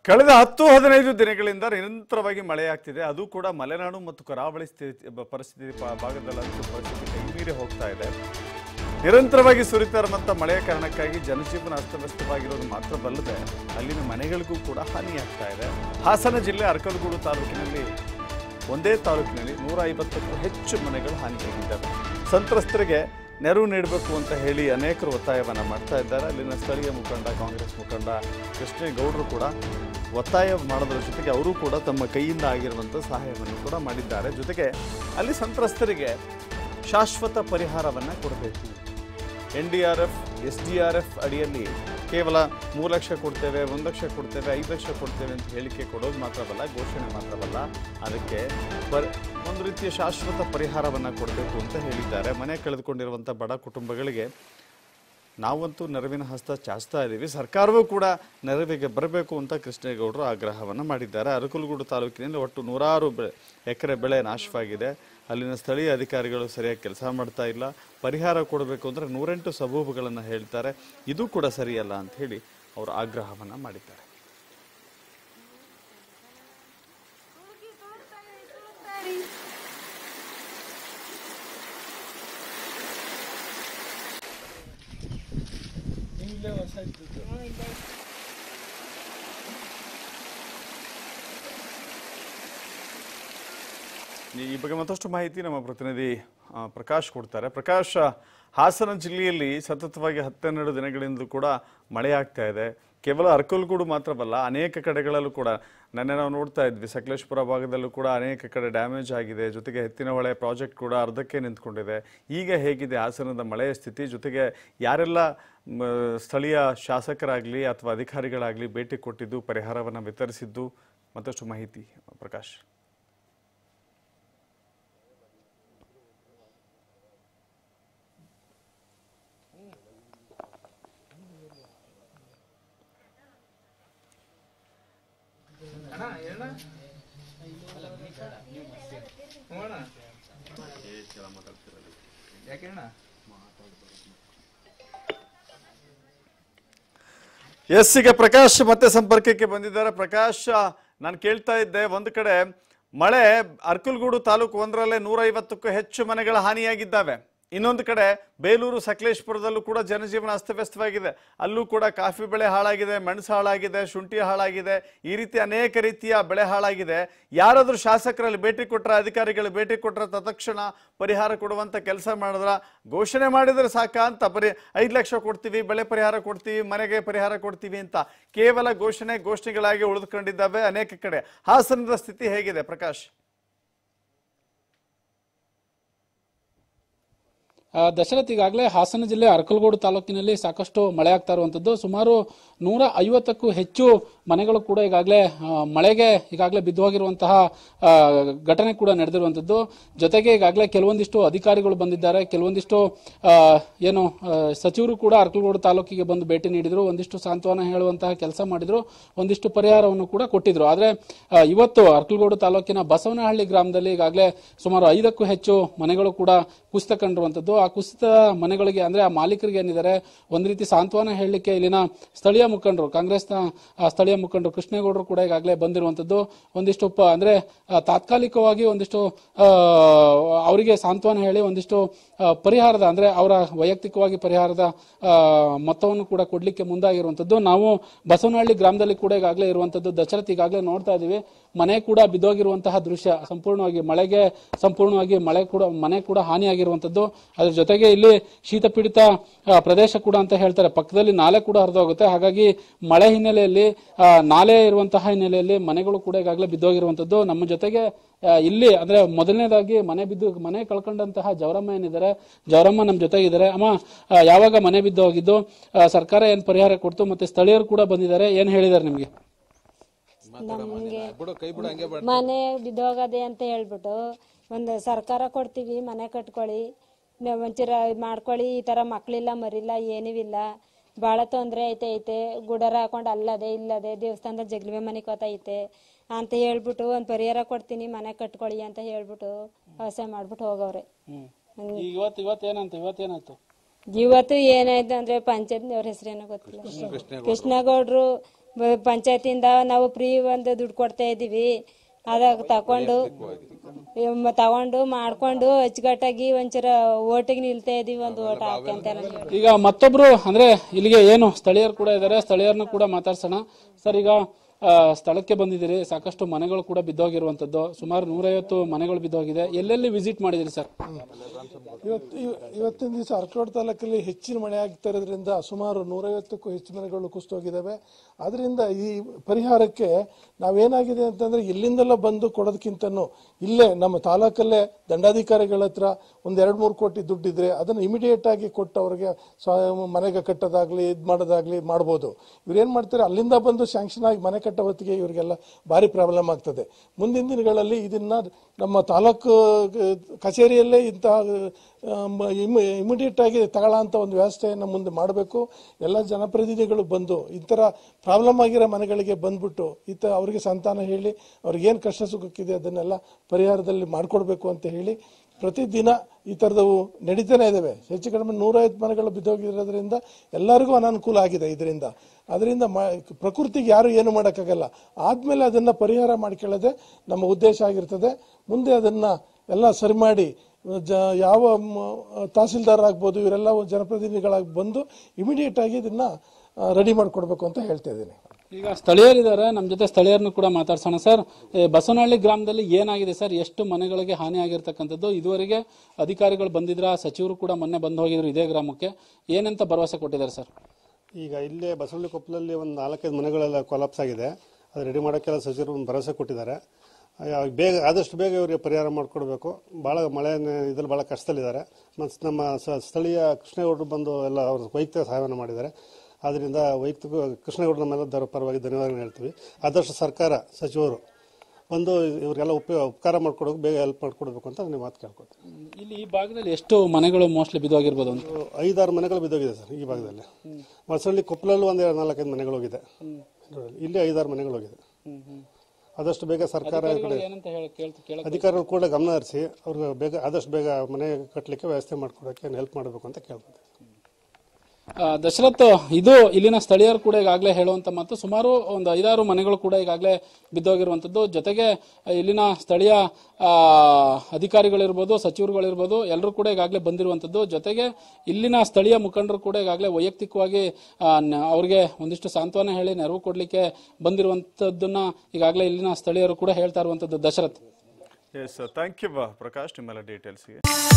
ಕಳೆದ ಹತ್ತು ಹದಿನೈದು ದಿನಗಳಿಂದ ನಿರಂತರವಾಗಿ ಮಳೆಯಾಗ್ತಿದೆ ಅದು ಕೂಡ ಮಲೆನಾಡು ಮತ್ತು ಕರಾವಳಿ ಸ್ಥಿತಿ ಬ- ಪರಿಸ್ಥಿತಿ ಪಾ- ಭಾಗದಲ್ಲಂತೂ ಪರಿಸ್ಥಿತಿ ಕೈ ಮೀರಿ ಹೋಗ್ತಾ ಇದೆ ನಿರಂತರವಾಗಿ ಸುರಿತಾ ಇರುವಂಥ ಮಳೆಯ ಕಾರಣಕ್ಕಾಗಿ ಜನಜೀವನ ಅಸ್ತವ್ಯಸ್ತವಾಗಿರೋದು ಮಾತ್ರ ಬಲ್ಲದೆ ಅಲ್ಲಿನ ಮನೆಗಳಿಗೂ ಕೂಡ ಹಾನಿಯಾಗ್ತಾ ಇದೆ ಹಾಸನ ಜಿಲ್ಲೆ ಅರಕಲಗೂಡು ತಾಲೂಕಿನಲ್ಲಿ ಒಂದೇ ತಾಲೂಕಿನಲ್ಲಿ ನೂರ ಐವತ್ತಕ್ಕೂ ಹೆಚ್ಚು ಮನೆಗಳು ಹಾನಿಯಾಗಿದ್ದಾವೆ ಸಂತ್ರಸ್ತರಿಗೆ ನೆರವು ನೀಡಬೇಕು ಅಂತ ಹೇಳಿ ಅನೇಕರು ಒತ್ತಾಯವನ್ನ ಮಾಡ್ತಾ ಇದ್ದಾರೆ ಅಲ್ಲಿನ ಸ್ಥಳೀಯ ಮುಖಂಡ ಕಾಂಗ್ರೆಸ್ ಮುಖಂಡ ಕೃಷ್ಣೇಗೌಡರು ಕೂಡ ಒತ್ತಾಯ ಮಾಡೋದ್ರ ಜೊತೆಗೆ ಅವರು ಕೂಡ ತಮ್ಮ ಕೈಯಿಂದ ಆಗಿರುವಂಥ ಸಹಾಯವನ್ನು ಕೂಡ ಮಾಡಿದ್ದಾರೆ ಜೊತೆಗೆ ಅಲ್ಲಿ ಸಂತ್ರಸ್ತರಿಗೆ ಶಾಶ್ವತ ಪರಿಹಾರವನ್ನು ಕೊಡಬೇಕು N D R F S D R F ಅಡಿಯಲ್ಲಿ ಕೇವಲ ಮೂರು ಲಕ್ಷ ಕೊಡ್ತೇವೆ ಒಂದು ಲಕ್ಷ ಕೊಡ್ತೇವೆ ಐದು ಲಕ್ಷ ಕೊಡ್ತೇವೆ ಅಂತ ಹೇಳಿಕೆ ಕೊಡೋದು ಮಾತ್ರವಲ್ಲ ಘೋಷಣೆ ಮಾತ್ರವಲ್ಲ ಅದಕ್ಕೆ ಪರ್ ಒಂದು ರೀತಿಯ ಶಾಶ್ವತ ಪರಿಹಾರವನ್ನು ಕೊಡಬೇಕು ಅಂತ ಹೇಳಿದ್ದಾರೆ ಮನೆ ಕಳೆದುಕೊಂಡಿರುವಂಥ ಬಡ ಕುಟುಂಬಗಳಿಗೆ ನಾವಂತೂ ನೆರವಿನ ಹಸ್ತ ಚಾಚ್ತಾ ಇದ್ದೀವಿ ಸರ್ಕಾರವೂ ಕೂಡ ನೆರವಿಗೆ ಬರಬೇಕು ಅಂತ ಕೃಷ್ಣೇಗೌಡರು ಆಗ್ರಹವನ್ನು ಮಾಡಿದ್ದಾರೆ ಅರಕಲಗೂಡು ತಾಲೂಕಿನಲ್ಲಿ ಒಟ್ಟು ನೂರಾರು ಬೆ ಎಕರೆ ಬೆಳೆ ನಾಶವಾಗಿದೆ ಅಲ್ಲಿನ ಸ್ಥಳೀಯ ಅಧಿಕಾರಿಗಳು ಸರಿಯಾಗಿ ಕೆಲಸ ಮಾಡ್ತಾ ಇಲ್ಲ ಪರಿಹಾರ ಕೊಡಬೇಕು ಅಂದರೆ ನೂರೆಂಟು ಸಬೂಬುಗಳನ್ನು ಹೇಳ್ತಾರೆ ಇದು ಕೂಡ ಸರಿಯಲ್ಲ ಅಂತ ಹೇಳಿ ಅವರು ಆಗ್ರಹವನ್ನು ಮಾಡಿದ್ದಾರೆ ಈ ಬಗ್ಗೆ ಮತ್ತಷ್ಟು ಮಾಹಿತಿ ನಮ್ಮ ಪ್ರತಿನಿಧಿ ಆ, ಪ್ರಕಾಶ್ ಕೊಡ್ತಾರೆ ಪ್ರಕಾಶ್ ಹಾಸನ ಜಿಲ್ಲೆಯಲ್ಲಿ ಸತತವಾಗಿ ಹತ್ತೆರಡು ದಿನಗಳಿಂದಲೂ ಕೂಡ ಮಳೆಯಾಗ್ತಾ ಇದೆ ಕೇವಲ ಅರಕಲಗೂಡು ಮಾತ್ರವಲ್ಲ ಅನೇಕ ಕಡೆಗಳಲ್ಲೂ ಕೂಡ ನೆನ್ನೆ ನಾವು ನೋಡ್ತಾ ಇದ್ವಿ ಸಕಲೇಶ್ಪುರ ಭಾಗದಲ್ಲೂ ಕೂಡ ಅನೇಕ ಕಡೆ ಡ್ಯಾಮೇಜ್ ಆಗಿದೆ ಜೊತೆಗೆ ಎತ್ತಿನಹೊಳೆ ಪ್ರಾಜೆಕ್ಟ್ ಕೂಡ ಅರ್ಧಕ್ಕೆ ನಿಂತ್ಕೊಂಡಿದೆ ಈಗ ಹೇಗಿದೆ ಹಾಸನದ ಮಳೆಯ ಸ್ಥಿತಿ ಜೊತೆಗೆ ಯಾರೆಲ್ಲ ಮ, ಸ್ಥಳೀಯ ಶಾಸಕರಾಗಲಿ ಅಥವಾ ಅಧಿಕಾರಿಗಳಾಗಲಿ ಭೇಟಿ ಕೊಟ್ಟಿದ್ದು ಪರಿಹಾರವನ್ನು ವಿತರಿಸಿದ್ದು ಮತ್ತಷ್ಟು ಮಾಹಿತಿ ಪ್ರಕಾಶ್ ಎಸ್ ಈಗ ಪ್ರಕಾಶ್ ಮತ್ತೆ ಸಂಪರ್ಕಕ್ಕೆ ಬಂದಿದ್ದಾರೆ ಪ್ರಕಾಶ್ ನಾನು ಕೇಳ್ತಾ ಇದ್ದೆ ಒಂದು ಕಡೆ ಮಳೆ ಅರ್ಕಲ್ಗೂಡು ತಾಲೂಕು ಒಂದರಲ್ಲೇ ನೂರೈವತ್ತಕ್ಕೂ ಹೆಚ್ಚು ಮನೆಗಳ ಹಾನಿಯಾಗಿದ್ದಾವೆ ಇನ್ನೊಂದು ಕಡೆ ಬೇಲೂರು ಸಕಲೇಶ್ಪುರದಲ್ಲೂ ಕೂಡ ಜನಜೀವನ ಅಸ್ತವ್ಯಸ್ತವಾಗಿದೆ ಅಲ್ಲೂ ಕೂಡ ಕಾಫಿ ಬೆಳೆ ಹಾಳಾಗಿದೆ ಮೆಣಸು ಹಾಳಾಗಿದೆ ಶುಂಠಿ ಹಾಳಾಗಿದೆ ಈ ರೀತಿ ಅನೇಕ ರೀತಿಯ ಬೆಳೆ ಹಾಳಾಗಿದೆ ಯಾರಾದರೂ ಶಾಸಕರಲ್ಲಿ ಭೇಟಿ ಕೊಟ್ಟರೆ ಅಧಿಕಾರಿಗಳು ಭೇಟಿ ಕೊಟ್ಟರೆ ತತ್ಕ್ಷಣ ಪರಿಹಾರ ಕೊಡುವಂಥ ಕೆಲಸ ಮಾಡಿದ್ರ ಘೋಷಣೆ ಮಾಡಿದರೆ ಸಾಕ ಅಂತ ಬರೀ ಐದು ಲಕ್ಷ ಕೊಡ್ತೀವಿ ಬೆಳೆ ಪರಿಹಾರ ಕೊಡ್ತೀವಿ ಮನೆಗೆ ಪರಿಹಾರ ಕೊಡ್ತೀವಿ ಅಂತ ಕೇವಲ ಘೋಷಣೆ ಘೋಷಣೆಗಳಾಗಿ ಉಳಿದುಕೊಂಡಿದ್ದಾವೆ ಅನೇಕ ಕಡೆ ಹಾಸನದ ಸ್ಥಿತಿ ಹೇಗಿದೆ ಪ್ರಕಾಶ್ ಆ, ದಶರಥ್ ಈಗಾಗಲೇ ಹಾಸನ ಜಿಲ್ಲೆ ಅರಕಲಗೂಡು ತಾಲೂಕಿನಲ್ಲಿ ಸಾಕಷ್ಟು ಮಳೆ ಆಗ್ತಾ ಇರುವಂತದ್ದು ಸುಮಾರು ನೂರ ಐವತ್ತಕ್ಕೂ ಹೆಚ್ಚು ಮನೆಗಳು ಕೂಡ ಈಗಾಗಲೇ ಆ, ಮಳೆಗೆ ಈಗಾಗಲೇ ಬಿದ್ದೋಗಿರುವಂತಹ ಆ, ಘಟನೆ ಕೂಡ ನಡೆದಿರುವಂತದ್ದು ಜೊತೆಗೆ ಈಗಾಗಲೇ ಕೆಲವೊಂದಿಷ್ಟು ಅಧಿಕಾರಿಗಳು ಬಂದಿದ್ದಾರೆ ಕೆಲವೊಂದಿಷ್ಟು ಆ, ಏನು ಆ, ಸಚಿವರು ಕೂಡ ಅರಕಲಗೂಡು ತಾಲೂಕಿಗೆ ಬಂದು ಭೇಟಿ ನೀಡಿದ್ರು ಒಂದಿಷ್ಟು ಸಾಂತ್ವನ ಹೇಳುವಂತಹ ಕೆಲಸ ಮಾಡಿದ್ರು ಒಂದಿಷ್ಟು ಪರಿಹಾರವನ್ನು ಕೂಡ ಕೊಟ್ಟಿದ್ರು ಆದ್ರೆ ಆ, ಇವತ್ತು ಅರಕಲಗೂಡು ತಾಲೂಕಿನ ಬಸವನಹಳ್ಳಿ ಗ್ರಾಮದಲ್ಲಿ ಈಗಾಗಲೇ ಸುಮಾರು ಐದಕ್ಕೂ ಹೆಚ್ಚು ಮನೆಗಳು ಕೂಡ ಕುಸಿತ ಕಂಡಿರುವಂತದ್ದು ಆ ಕುಸಿತ ಮನೆಗಳಿಗೆ ಅಂದ್ರೆ ಆ ಮಾಲೀಕರಿಗೆ ಏನಿದ್ದಾರೆ ಒಂದ್ ರೀತಿ ಸಾಂತ್ವನ ಹೇಳಲಿಕ್ಕೆ ಇಲ್ಲಿನ ಸ್ಥಳೀಯ ಮುಖಂಡರು ಕಾಂಗ್ರೆಸ್ನ ಆ, ಸ್ಥಳೀಯ ಮುಖಂಡರು ಕೃಷ್ಣೇಗೌಡರು ಕೂಡ ಈಗಾಗಲೇ ಬಂದಿರುವಂತದ್ದು ಒಂದಿಷ್ಟು ಪ- ಅಂದ್ರೆ ಆ, ತಾತ್ಕಾಲಿಕವಾಗಿ ಒಂದಿಷ್ಟು ಆ, ಅವರಿಗೆ ಸಾಂತ್ವನ ಹೇಳಿ ಒಂದಿಷ್ಟು ಆ, ಪರಿಹಾರದ ಅಂದ್ರೆ ಅವರ ವೈಯಕ್ತಿಕವಾಗಿ ಪರಿಹಾರದ ಆ, ಮೊತ್ತವನ್ನು ಕೂಡ ಕೊಡ್ಲಿಕ್ಕೆ ಮುಂದಾಗಿರುವಂತದ್ದು ನಾವು ಬಸವನಹಳ್ಳಿ ಗ್ರಾಮದಲ್ಲಿ ಕೂಡ ಈಗಾಗಲೇ ಇರುವಂತದ್ದು ದಶರಥ್ ಈಗಾಗಲೇ ನೋಡ್ತಾ ಇದೀವಿ ಮನೆ ಕೂಡ ಬಿದ್ದೋಗಿರುವಂತಹ ದೃಶ್ಯ ಸಂಪೂರ್ಣವಾಗಿ ಮಳೆಗೆ ಸಂಪೂರ್ಣವಾಗಿ ಮಳೆ ಕೂಡ ಮನೆ ಕೂಡ ಹಾನಿಯಾಗಿರುವಂತದ್ದು ಅದ್ರ ಜೊತೆಗೆ ಇಲ್ಲಿ ಶೀತಪೀಡಿತ ಆ, ಪ್ರದೇಶ ಕೂಡ ಅಂತ ಹೇಳ್ತಾರೆ ಪಕ್ಕದಲ್ಲಿ ನಾಲೆ ಕೂಡ ಹರಿದೋಗುತ್ತೆ ಹಾಗಾಗಿ ಮಳೆ ಹಿನ್ನೆಲೆಯಲ್ಲಿ ಆ, ನಾಲೆ ಇರುವಂತಹ ಹಿನ್ನೆಲೆಯಲ್ಲಿ ಮನೆಗಳು ಕೂಡ ಈಗಾಗಲೇ ಬಿದ್ದೋಗಿರುವಂತದ್ದು ನಮ್ಮ ಜೊತೆಗೆ ಆ, ಇಲ್ಲಿ ಅಂದ್ರೆ ಮೊದಲನೇದಾಗಿ ಮನೆ ಬಿದ್ದು ಮನೆ ಕಳ್ಕೊಂಡಂತಹ ಜವರಮ್ಮ ಏನಿದ್ದಾರೆ ಜವರಮ್ಮ ನಮ್ಮ ಜೊತೆಗಿದ್ದಾರೆ ಅಮ್ಮ ಆ, ಯಾವಾಗ ಮನೆ ಬಿದ್ದು ಹೋಗಿದ್ದು ಆ, ಸರ್ಕಾರ ಏನ್ ಪರಿಹಾರ ಕೊಡ್ತು ಮತ್ತೆ ಸ್ಥಳೀಯರು ಕೂಡ ಬಂದಿದ್ದಾರೆ ಏನ್ ಹೇಳಿದ್ದಾರೆ ನಿಮ್ಗೆ ನಮ್ಗೆ ಮನೆ ಬಿದ್ದೋಗದೆ ಅಂತ ಹೇಳ್ಬಿಟ್ಟು ಒಂದು ಸರ್ಕಾರ ಕೊಡ್ತೀವಿ ಮನೆ ಕಟ್ಕೊಳ್ಳಿ ನೀವು ಒಂಚೂರ ಮಾಡ್ಕೊಳ್ಳಿ ಈ ತರ ಮಕ್ಳಿಲ್ಲ ಮರಿಲ್ಲ ಏನೂ ಇಲ್ಲ ಭಾಳ ತೊಂದರೆ ಐತೆ ಐತೆ ಗುಡರ ಹಾಕೊಂಡು ಅಲ್ಲದೆ ಇಲ್ಲದೆ ದೇವಸ್ಥಾನದ ಜಗ್ಲಿವೆ ಮನೆ ಐತೆ ಅಂತ ಹೇಳ್ಬಿಟ್ಟು ಒಂದು ಪರಿಹಾರ ಕೊಡ್ತೀನಿ ಮನೆ ಕಟ್ಕೊಳ್ಳಿ ಅಂತ ಹೇಳ್ಬಿಟ್ಟು ವ್ಯವಸಾಯ ಮಾಡ್ಬಿಟ್ಟು ಹೋಗವ್ರೆ ಈಗ ಇವತ್ತು ಇವತ್ತೇನಂತ ಇವತ್ತೇನಾಯ್ತು ಇವತ್ತು ಏನಾಯ್ತು ಅಂದ್ರೆ ಪಂಚಾಯತ್ ಅವ್ರ ಹೆಸರೇನೋ ಗೊತ್ತಿಲ್ಲ ಕೃಷ್ಣಗೌಡ್ರು ಬ- ಪಂಚಾಯತಿಂದ ನಾವು ಫ್ರೀ ಒಂದು ದುಡ್ಡು ಕೊಡ್ತಾ ಇದೀವಿ ಅದಾಗ ತಕೊಂಡು ಮ- ತಗೊಂಡು ಮಾಡ್ಕೊಂಡು ಅಚ್ಚುಕಟ್ಟಾಗಿ ಒಂಚೂರ ಓಟಿಗೆ ನಿಲ್ತಾ ಇದೀವಿ ಒಂದು ಓಟ್ ಹಾಕಂತ ಈಗ ಮತ್ತೊಬ್ರು ಅಂದ್ರೆ ಇಲ್ಲಿಗೆ ಏನು ಸ್ಥಳೀಯರು ಕೂಡ ಇದ್ದಾರೆ ಸ್ಥಳೀಯರನ್ನು ಕೂಡ ಮಾತಾಡ್ಸೋಣ ಸರ್ ಈಗ ಆ, ಸ್ಥಳಕ್ಕೆ ಬಂದಿದ್ದೀರಿ ಸಾಕಷ್ಟು ಮನೆಗಳು ಕೂಡ ಬಿದ್ದೋಗಿರುವಂತದ್ದು ಸುಮಾರು ನೂರೈವತ್ತು ಮನೆಗಳು ಬಿದ್ದೋಗಿದೆ ಎಲ್ಲೆಲ್ಲಿ ವಿಸಿಟ್ ಮಾಡಿದಿರಿ ಸರ್ ಇವತ್ತು ಇವ- ಇವತ್ತಿನ ದಿವಸ ಅರ್ಕೋಡ್ ತಾಲೂಕಲ್ಲಿ ಹೆಚ್ಚಿನ ಮಳೆ ಆಗ್ತಾ ಇರೋದ್ರಿಂದ ಸುಮಾರು ನೂರೈವತ್ತಕ್ಕೂ ಹೆಚ್ಚು ಮನೆಗಳು ಕುಸಿದೋಗಿದ್ದಾವೆ ಅದರಿಂದ ಈ ಪರಿಹಾರಕ್ಕೆ ನಾವೇನಾಗಿದೆ ಅಂತಂದ್ರೆ ಎಲ್ಲಿಂದೆಲ್ಲ ಬಂದು ಕೊಡೋದಕ್ಕಿಂತನೂ ಇಲ್ಲೇ ನಮ್ಮ ತಾಲೂಕಲ್ಲೇ ದಂಡಾಧಿಕಾರಿಗಳ ಹತ್ರ ಒಂದ್ ಎರಡ್ ಮೂರು ಕೋಟಿ ದುಡ್ಡಿದ್ರೆ ಅದನ್ನು ಇಮಿಡಿಯೇಟ್ ಆಗಿ ಕೊಟ್ಟು ಅವ್ರಿಗೆ ಸ್ವ- ಮನೆಗೆ ಕಟ್ಟೋದಾಗ್ಲಿ ಇದು ಮಾಡೋದಾಗ್ಲಿ ಮಾಡ್ಬೋದು ಇವ್ರೇನ್ ಮಾಡ್ತಾರೆ ಅಲ್ಲಿಂದ ಬಂದು ಸ್ಯಾಂಕ್ಷನ್ ಆಗಿ ಮನೆ ಕಟ್ಟೋ ಹೊತ್ತಿಗೆ ಇವರಿಗೆಲ್ಲ ಭಾರಿ ಪ್ರಾಬ್ಲಮ್ ಆಗ್ತದೆ ಮುಂದಿನ ದಿನಗಳಲ್ಲಿ ಇದನ್ನ ನಮ್ಮ ತಾಲೂಕು ಅಹ್, ಕಚೇರಿಯಲ್ಲೇ ಇಂತಹ ಇಮಿಡಿಯೇಟ್ ಆಗಿ ತಗೊಳ್ಳೋ ಅಂತ ಒಂದು ವ್ಯವಸ್ಥೆಯನ್ನು ಮುಂದೆ ಮಾಡಬೇಕು ಎಲ್ಲ ಜನಪ್ರತಿನಿಧಿಗಳು ಬಂದು ಈ ಥರ ಪ್ರಾಬ್ಲಮ್ ಆಗಿರೋ ಮನೆಗಳಿಗೆ ಬಂದ್ಬಿಟ್ಟು ಈತ ಅವರಿಗೆ ಸಂತಾನ ಹೇಳಿ ಅವ್ರಿಗೆ ಏನು ಕಷ್ಟ ಸುಖಕ್ಕಿದೆ ಅದನ್ನೆಲ್ಲ ಪರಿಹಾರದಲ್ಲಿ ಮಾಡಿಕೊಡ್ಬೇಕು ಅಂತ ಹೇಳಿ ಪ್ರತಿದಿನ ಈ ಥರದವು ನಡೀತಾನೆ ಇದ್ದಾವೆ ಹೆಚ್ಚು ಕಡಿಮೆ ನೂರೈವತ್ತು ಮನೆಗಳು ಬಿದ್ದೋಗಿರೋದ್ರಿಂದ ಎಲ್ಲರಿಗೂ ಅನಾನುಕೂಲ ಆಗಿದೆ ಇದರಿಂದ ಅದರಿಂದ ಮ ಪ್ರಕೃತಿಗೆ ಯಾರು ಏನು ಮಾಡೋಕ್ಕಾಗಲ್ಲ ಆದಮೇಲೆ ಅದನ್ನು ಪರಿಹಾರ ಮಾಡ್ಕೊಳ್ಳೋದೇ ನಮ್ಮ ಉದ್ದೇಶ ಆಗಿರ್ತದೆ ಮುಂದೆ ಅದನ್ನು ಎಲ್ಲ ಸರಿ ಮಾಡಿ ಜ ಯಾವ ಮ- ತಹಸೀಲ್ದಾರ್ ಆಗ್ಬೋದು ಇವರೆಲ್ಲ ಜನಪ್ರತಿನಿಧಿಗಳಾಗಿ ಬಂದು ಇಮಿಡಿಯೇಟ್ ಆಗಿ ಇದನ್ನ ರೆಡಿ ಮಾಡಿಕೊಡ್ಬೇಕು ಅಂತ ಹೇಳ್ತಾ ಇದ್ದೀನಿ ಈಗ ಸ್ಥಳೀಯರಿದ್ದಾರೆ ನಮ್ಮ ಜೊತೆ ಸ್ಥಳೀಯರನ್ನು ಕೂಡ ಮಾತಾಡ್ಸೋಣ ಸರ್ ಏ, ಬಸವನಹಳ್ಳಿ ಗ್ರಾಮದಲ್ಲಿ ಏನಾಗಿದೆ ಸರ್ ಎಷ್ಟು ಮನೆಗಳಿಗೆ ಹಾನಿ ಆಗಿರ್ತಕ್ಕಂಥದ್ದು ಇದುವರೆಗೆ ಅಧಿಕಾರಿಗಳು ಬಂದಿದ್ರ ಸಚಿವರು ಕೂಡ ಮೊನ್ನೆ ಬಂದು ಹೋಗಿದ್ರು ಇದೇ ಗ್ರಾಮಕ್ಕೆ ಏನಂತ ಭರವಸೆ ಕೊಟ್ಟಿದ್ದಾರೆ ಸರ್ ಈಗ ಇಲ್ಲೇ ಬಸವಳ್ಳಿ ಕೊಪ್ಪಲಲ್ಲಿ ಒಂದು ನಾಲ್ಕೈದು ಮನೆಗಳೆಲ್ಲ ಕೊಲಾಪ್ಸ್ ಆಗಿದೆ ಅದು ರೆಡಿ ಮಾಡೋಕ್ಕೆಲ್ಲ ಸಚಿವರು ಒಂದು ಭರವಸೆ ಕೊಟ್ಟಿದ್ದಾರೆ ಆ, ಬೇಗ ಆದಷ್ಟು ಬೇಗ ಇವರಿಗೆ ಪರಿಹಾರ ಮಾಡಿಕೊಡ್ಬೇಕು ಭಾಳ ಮಳೆ ಇದ್ರಲ್ಲಿ ಭಾಳ ಕಷ್ಟದಲ್ಲಿದ್ದಾರೆ ಮತ್ತು ನಮ್ಮ ಸ- ಸ್ಥಳೀಯ ಕೃಷ್ಣೇಗೌಡರು ಬಂದು ಎಲ್ಲ ಅವ್ರ ವೈಯಕ್ತಿಕ ಸಹಾಯವನ್ನು ಮಾಡಿದ್ದಾರೆ ಆದ್ದರಿಂದ ವೈಯಕ್ತಿಕ ಕೃಷ್ಣೇಗೌಡರ ನಮ್ಮೆಲ್ಲದರ ಪರವಾಗಿ ಧನ್ಯವಾದಗಳು ಹೇಳ್ತೀವಿ ಆದಷ್ಟು ಸರ್ಕಾರ ಸಚಿವರು ಬಂದು ಇವರಿಗೆಲ್ಲ ಉಪಯೋಗ ಉಪಕಾರ ಮಾಡ್ಕೊಡೋಕೆ ಬೇಗ ಹೆಲ್ಪ್ ಮಾಡಿಕೊಡ್ಬೇಕು ಅಂತ ನೀವು ಮಾತು ಕೇಳ್ಕೊತೀನಿ ಇಲ್ಲಿ ಈ ಭಾಗದಲ್ಲಿ ಎಷ್ಟು ಮನೆಗಳು ಮೋಸ್ಟ್ಲಿ ಬಿದ್ದೋಗಿರ್ಬೋದು ಅಂತ ಐದಾರು ಮನೆಗಳು ಬಿದ್ದೋಗಿದೆ ಸರ್ ಈ ಭಾಗದಲ್ಲಿ ಮಸಳ್ಳಿ ಕೊಪ್ಪಲಲ್ಲೂ ಒಂದು ಎರಡು ನಾಲ್ಕೈದು ಮನೆಗಳು ಹೋಗಿದೆ ಇಲ್ಲಿ ಐದಾರು ಮನೆಗಳು ಹೋಗಿದೆ ಆದಷ್ಟು ಬೇಗ ಸರ್ಕಾರ ಈ ಕಡೆ ಏನಂತ ಹೇಳಿ ಕೇಳ್ತ ಕೇಳ ಅಧಿಕಾರಿಗಳು ಕೂಡ ಗಮನ ಹರಿಸಿ ಅವ್ರಿಗೆ ಬೇಗ ಆದಷ್ಟು ಬೇಗ ಮನೆ ಕಟ್ಟಲಿಕ್ಕೆ ವ್ಯವಸ್ಥೆ ಮಾಡ್ಕೊಡೋಕೆ ಹೆಲ್ಪ್ ಮಾಡಬೇಕು ಅಂತ ಕೇಳ್ಬೋದು ಆ, ದಶರಥ್ ಇದು ಇಲ್ಲಿನ ಸ್ಥಳೀಯರು ಕೂಡ ಈಗಾಗಲೇ ಹೇಳುವಂತ ಮಾತು ಸುಮಾರು ಒಂದು ಐದಾರು ಮನೆಗಳು ಕೂಡ ಈಗಾಗಲೇ ಬಿದ್ದೋಗಿರುವಂತದ್ದು ಜೊತೆಗೆ ಇಲ್ಲಿನ ಸ್ಥಳೀಯ ಆ, ಅಧಿಕಾರಿಗಳಿರ್ಬೋದು ಸಚಿವರುಗಳಿರ್ಬೋದು ಎಲ್ಲರೂ ಕೂಡ ಈಗಾಗಲೇ ಬಂದಿರುವಂತದ್ದು ಜೊತೆಗೆ ಇಲ್ಲಿನ ಸ್ಥಳೀಯ ಮುಖಂಡರು ಕೂಡ ಈಗಾಗಲೇ ವೈಯಕ್ತಿಕವಾಗಿ ಆ, ನ- ಅವ್ರಿಗೆ ಒಂದಿಷ್ಟು ಸಾಂತ್ವನ ಹೇಳಿ ನೆರವು ಕೊಡ್ಲಿಕ್ಕೆ ಬಂದಿರುವಂತದ್ದನ್ನ ಈಗಾಗಲೇ ಇಲ್ಲಿನ ಸ್ಥಳೀಯರು ಕೂಡ ಹೇಳ್ತಾ ಇರುವಂತದ್ದು Dasharath yes thank you Prakash ನಿಮ್ಮೆಲ್ಲ ಡೀಟೇಲ್ಸ್ಗೆ